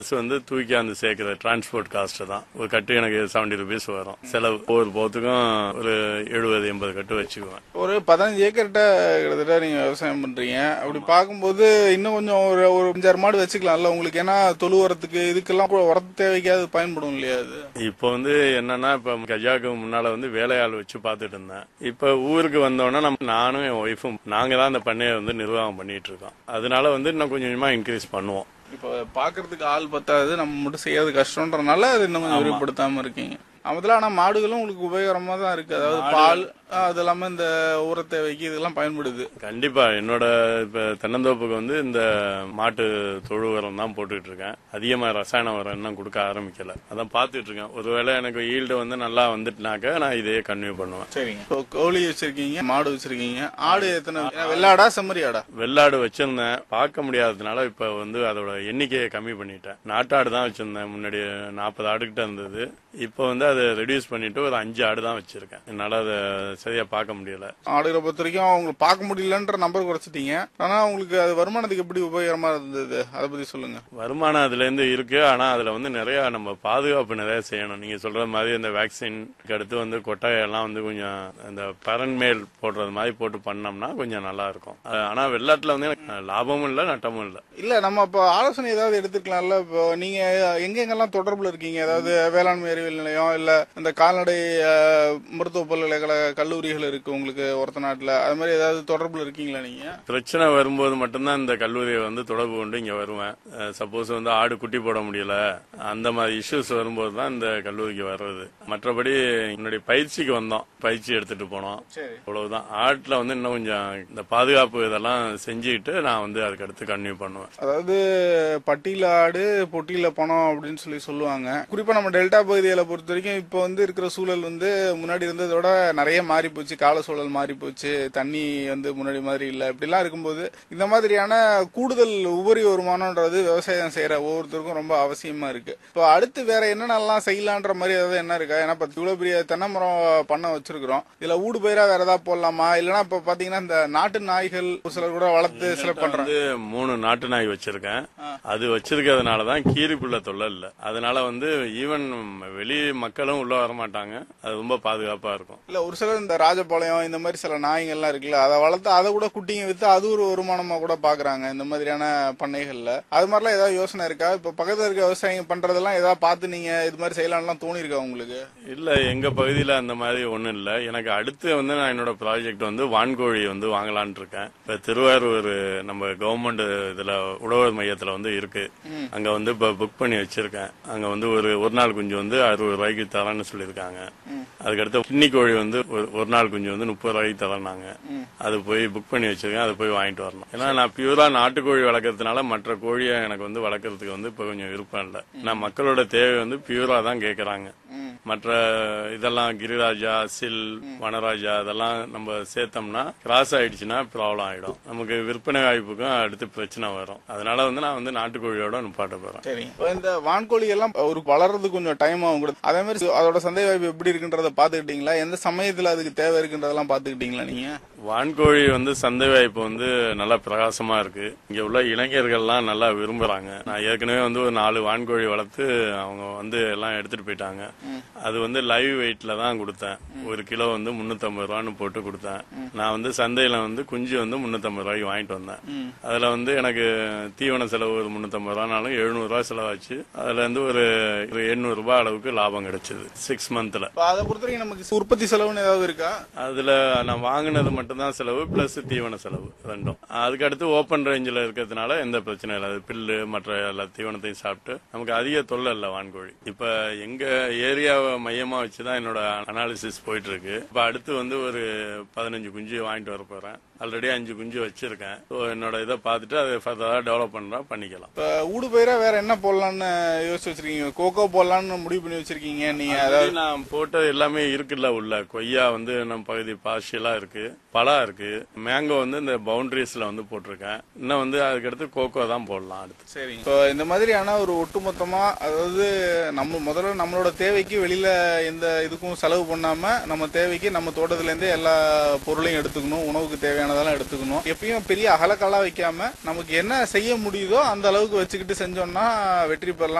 bus வந்து தூக்கியாந்து சேர்க்கிற transport cost தான் ஒரு கட்டு எனக்கு செவன்டி ருபீஸ் வரும் செலவு ஒவ்வொரு போத்துக்கும் ஒரு எழுபது எண்பது கட்டு வச்சுக்குவேன் ஒரு பதினஞ்சு ஏக்கர்கிட்ட கிட்டத்தட்ட நீங்க விவசாயம் பண்றீங்க அப்படி பார்க்கும்போது இன்னும் கொஞ்சம் ஒரு ஒரு அஞ்சாறு மாடு வச்சுக்கலாம்ல உங்களுக்கு ஏன்னா தொழு உரத்துக்கு இதுக்கெல்லாம் கூட உரத்து தேவைக்கு அது பயன்படும் இல்லையா அது இப்போ வந்து என்னன்னா இப்ப கஜாக்கு முன்னால வந்து வேலையாள் வச்சு பார்த்துட்டு இருந்தேன் இப்ப ஊருக்கு வந்தோடனே நம்ம நானும் என் ஒய்ஃபும் நாங்க தான் அந்த பண்ணையை வந்து நிர்வாகம் பண்ணிட்டு இருக்கோம் அதனால வந்து இன்னும் கொஞ்சம் கொஞ்சமா இன்க்ரீஸ் பண்ணுவோம் இப்போ பாக்குறதுக்கு ஆள் பத்தாது நம்ம மட்டும் செய்யறது கஷ்டம்ன்றனால அது இன்னும் கொஞ்சம் விரிவுபடுத்தாம இருக்கீங்க அதுல ஆனா மாடுகளும் உங்களுக்கு உபயோகரமா தான் இருக்கு அதாவது பால் அது இல்லாம இந்த ஊர தேவைக்கு இதெல்லாம் பயன்படுது கண்டிப்பா என்னோட இப்ப தென்னந்தோப்புக்கு வந்து இந்த மாட்டு தொழு உரம் தான் போட்டுட்டு இருக்கேன் அதிகமா ரசாயன உரம் இன்னும் கொடுக்க ஆரம்பிக்கல அதான் பார்த்துட்டு இருக்கேன் ஒருவேளை எனக்கு ஈல்டு வந்து நல்லா வந்துட்டுனாக்க நான் இதையே கன்டினியூ பண்ணுவேன் சரிங்க இப்போ கோழி வச்சிருக்கீங்க மாடு வச்சிருக்கீங்க ஆடு எத்தனை வெள்ளாடா செம்மறி ஆடா வெள்ளாடு வச்சிருந்தேன் பார்க்க முடியாததுனால இப்ப வந்து அதோட எண்ணிக்கையை கம்மி பண்ணிட்டேன் நாட்டாடு தான் வச்சிருந்தேன் முன்னாடி நாற்பது ஆடுகிட்ட இருந்தது இப்போ வந்து அதை ரெடியூஸ் பண்ணிட்டு ஒரு அஞ்சு ஆடு தான் வச்சிருக்கேன் என்னால அதை சரியா பார்க்க முடியல ஆடுகளை பொறுத்த வரைக்கும் அவங்களுக்கு பார்க்க முடியலன்ற நம்பர் குறைச்சிட்டீங்க ஆனா உங்களுக்கு அது வருமானத்துக்கு எப்படி உபயோகரமா இருந்தது அதை பத்தி சொல்லுங்க வருமானம் அதுல இருந்து இருக்கு ஆனா அதுல வந்து நிறைய நம்ம பாதுகாப்பு நிறைய செய்யணும் நீங்க சொல்ற மாதிரி இந்த வேக்சின் அடுத்து வந்து கொட்டாயெல்லாம் வந்து கொஞ்சம் இந்த பரன் மேல் போடுறது மாதிரி போட்டு பண்ணோம்னா கொஞ்சம் நல்லா இருக்கும் அஹ் ஆனா வெள்ளாட்டுல வந்து எனக்கு லாபமும் இல்லை நட்டமும் இல்லை இல்ல நம்ம இப்போ ஆலோசனை ஏதாவது எடுத்துக்கலாம்ல இப்போ நீங்க எங்க எங்கெல்லாம் தொடர்புல இருக்கீங்க அதாவது வேளாண்மை அறிவியல் நிலையம் இல்ல இந்த கால்நடை அஹ், மருத்துவ பல்கலைக்கழக கல்லூரிகள் இருக்கு உங்களுக்கு ஒருத்த நாட்டுல அது மாதிரி ஏதாவது தொடர்புல இருக்கீங்களா நீங்க பிரச்சனை வரும்போது மட்டும்தான் இந்த கல்லூரியை வந்து தொடர்பு கொண்டு இங்க வருவேன் சப்போஸ் வந்து ஆடு குட்டி போட முடியல அந்த மாதிரி இஷ்யூஸ் வரும்போது தான் இந்த கல்லூரிக்கு வர்றது மற்றபடி என்னுடைய பயிற்சிக்கு வந்தோம் பயிற்சி எடுத்துட்டு போனோம் சரி அவ்வளவுதான் ஆட்டுல வந்து இன்னும் கொஞ்சம் இந்த பாதுகாப்பு இதெல்லாம் செஞ்சுக்கிட்டு நான் வந்து அதுக்கு அடுத்து கன்டினியூ பண்ணுவேன் அதாவது பட்டியல ஆடு பொட்டியில பணம் அப்படின்னு சொல்லி சொல்லுவாங்க குறிப்பா நம்ம டெல்டா பகுதிகளை பொறுத்த வரைக்கும் இப்போ வந்து இருக்கிற சூழல் வந்து முன்னாடி இருந்ததோட நிறைய மாறி போச்சு கால சூழல் மாறி போச்சு தண்ணி வந்து முன்னாடி மாதிரி இல்ல இப்படிலாம் இருக்கும்போது இந்த மாதிரியான கூடுதல் உபரி வருமானம்ன்றது விவசாயம் செய்யற ஒவ்வொருத்தருக்கும் ரொம்ப அவசியமா இருக்கு இப்போ அடுத்து வேற என்னென்னலாம் செய்யலான்ற மாதிரி ஏதாவது என்ன இருக்கா ஏன்னா இப்ப இவ்வளவு பெரிய தென்னை மரம் பண்ண வச்சிருக்கிறோம் இதுல ஊடு பயிரா வேற ஏதாவது போடலாமா இல்லைன்னா இப்ப பாத்தீங்கன்னா இந்த நாட்டு நாய்கள் ஒரு சிலர் கூட வளர்த்து சில பண்றாங்க வந்து மூணு நாட்டு நாய் வச்சிருக்கேன் அது வச்சிருக்கிறதுனால தான் கீரிப்புள்ள தொல்லை இல்ல அதனால வந்து ஈவன் வெளி மக்களும் உள்ள வர மாட்டாங்க அது ரொம்ப பாதுகாப்பா இருக்கும் இல்ல ஒரு சிலர் இந்த ராஜபாளையம் இந்த மாதிரி சில நாய்ங்கள்லாம் இருக்குல்ல அதை வளர்த்து அதை கூட குட்டிங்க வித்து அது ஒரு வருமானமா கூட பாக்குறாங்க இந்த மாதிரியான பண்ணைகள்ல அது மாதிரிலாம் ஏதாவது யோசனை இருக்கா இப்ப பக்கத்துல இருக்க விவசாயிங்க பண்றதெல்லாம் ஏதாவது பார்த்து நீங்க இது மாதிரி செய்யலாம்லாம் தோணி இருக்கா உங்களுக்கு இல்ல எங்க பகுதியில அந்த மாதிரி ஒண்ணும் இல்ல எனக்கு அடுத்து வந்து நான் என்னோட ப்ராஜெக்ட் வந்து வான்கோழி வந்து வாங்கலாம்னு இருக்கேன் இப்ப திருவாரூர் நம்ம கவர்மெண்ட் இதுல உழவர் மையத்துல வந்து இருக்கு அங்க வந்து இப்ப புக் பண்ணி வச்சிருக்கேன் அங்க வந்து ஒரு ஒரு நாள் குஞ்சு வந்து அறுபது ரூபாய்க்கு தரேன்னு சொல்லியிருக்காங்க அதுக்கடுத்து கிண்ணி கோழி வந்து ஒரு- ஒரு நாள் குஞ்சு வந்து முப்பது ரூபாய்க்கு தரேன்னாங்க அது போய் புக் பண்ணி வச்சிருக்கேன் அது போய் வாங்கிட்டு வரணும் ஏன்னா நான் பியூரா நாட்டுக்கோழி வளர்க்கறதுனால மற்ற கோழியை எனக்கு வந்து வளர்க்கறதுக்கு வந்து இப்ப கொஞ்சம் விருப்பம் இல்லை நான் மக்களோட தேவை வந்து பியூரா தான் கேக்குறாங்க மற்ற இதெல்லாம் கிரிராஜா சில் வனராஜா அதெல்லாம் நம்ம சேர்த்தோம்னா கிராஸ் ஆயிடுச்சுன்னா ப்ராப்ளம் ஆயிடும் நமக்கு விற்பனை வாய்ப்புக்கும் அடுத்து பிரச்சனை வரும் அதனால வந்து நான் வந்து நாட்டுக்கோழியோட நிப்பாட்ட போறேன் சரி இப்போ இந்த வான்கோழி எல்லாம் ஒரு வளர்றது கொஞ்சம் டைம் ஆகும் கூட அதே மாதிரி அதோட சந்தை வாய்ப்பு எப்படி இருக்குன்றத பாத்துக்கிட்டீங்களா எந்த சமயத்துல அதுக்கு தேவை இருக்குன்றதெல்லாம் பாத்துக்கிட்டீங்களா நீங்க வான்கோழி வந்து சந்தை வாய்ப்பு வந்து நல்லா பிரகாசமா இருக்கு இங்க உள்ள இளைஞர்கள்லாம் நல்லா விரும்புறாங்க நான் ஏற்கனவே வந்து ஒரு நாலு வான்கோழி வளர்த்து அவங்க வந்து எல்லாம் எடுத்துட்டு போயிட்டாங்க அது வந்து லைவ் வெயிட்ல தான் கொடுத்தேன் ஒரு கிலோ வந்து முன்னூத்தம்பது ரூபான்னு போட்டு கொடுத்தேன் நான் வந்து சந்தையில வந்து குஞ்சு வந்து முன்னூத்தம்பது ரூபாய்க்கு வாங்கிட்டு வந்தேன் அதுல வந்து எனக்கு தீவன செலவு ஒரு முன்னூத்தம்பது ரூபானாலும் எழுநூறு ரூபாய் செலவாச்சு அதுல இருந்து ஒரு ஒரு எண்ணூறு ரூபாய் அளவுக்கு லாபம் கிடைச்சது சிக்ஸ் மந்த்ல இப்போ அதை பொறுத்த வரைக்கும் நமக்கு உற்பத்தி செலவுன்னு ஏதாவது இருக்கா அதுல நான் வாங்கினது மட்டும்தான் செலவு பிளஸ் தீவன செலவு ரெண்டும் அதுக்கு அடுத்து ஓப்பன் ரேஞ்சில் இருக்கிறதுனால எந்த பிரச்சனையும் இல்லை அது பில்லு மற்ற எல்லா தீவனத்தையும் சாப்பிட்டு நமக்கு அதிக தொல்லை இல்லை வான்கோழி இப்ப எங்க ஏரியாவை மையமா வச்சுதான் என்னோட அனாலிசிஸ் போயிட்டு இருக்கு இப்ப அடுத்து வந்து ஒரு பதினஞ்சு குஞ்சு வாங்கிட்டு வர போறேன் ஆல்ரெடி அஞ்சு குஞ்சு வச்சிருக்கேன் ஸோ என்னோட இதை பார்த்துட்டு அதை ஃபர்தரா டெவலப் பண்றா பண்ணிக்கலாம் இப்போ ஊடு பயிரா வேற என்ன போடலாம்னு யோசிச்சு வச்சிருக்கீங்க கோகோ போடலாம்னு முடிவு பண்ணி வச்சிருக்கீங்க நீங்க அதாவது அதாவது நான் போட்டது எல்லாமே இருக்குல்ல உள்ள கொய்யா வந்து நம்ம பகுதி பார்ஷியலா இருக்கு பலா இருக்கு மேங்கோ வந்து இந்த பவுண்டரிஸ்ல வந்து போட்டிருக்கேன் இன்னும் வந்து அதுக்கடுத்து கோகோ தான் போடலாம் அடுத்து சரி இப்போ இந்த மாதிரியான ஒரு ஒட்டுமொத்தமா அதாவது நம்ம முதல்ல நம்மளோட தேவைக்கு வெளியில எந்த இதுக்கும் செலவு பண்ணாம நம்ம தேவைக்கு நம்ம தோட்டத்துல இருந்தே எல்லா பொருளையும் எடுத்துக்கணும் உணவுக்கு தேவையான தேவையானதெல்லாம் எடுத்துக்கணும் எப்பயும் பெரிய அகலக்காலா வைக்காம நமக்கு என்ன செய்ய முடியுதோ அந்த அளவுக்கு வச்சுக்கிட்டு செஞ்சோம்னா வெற்றி பெறலாம்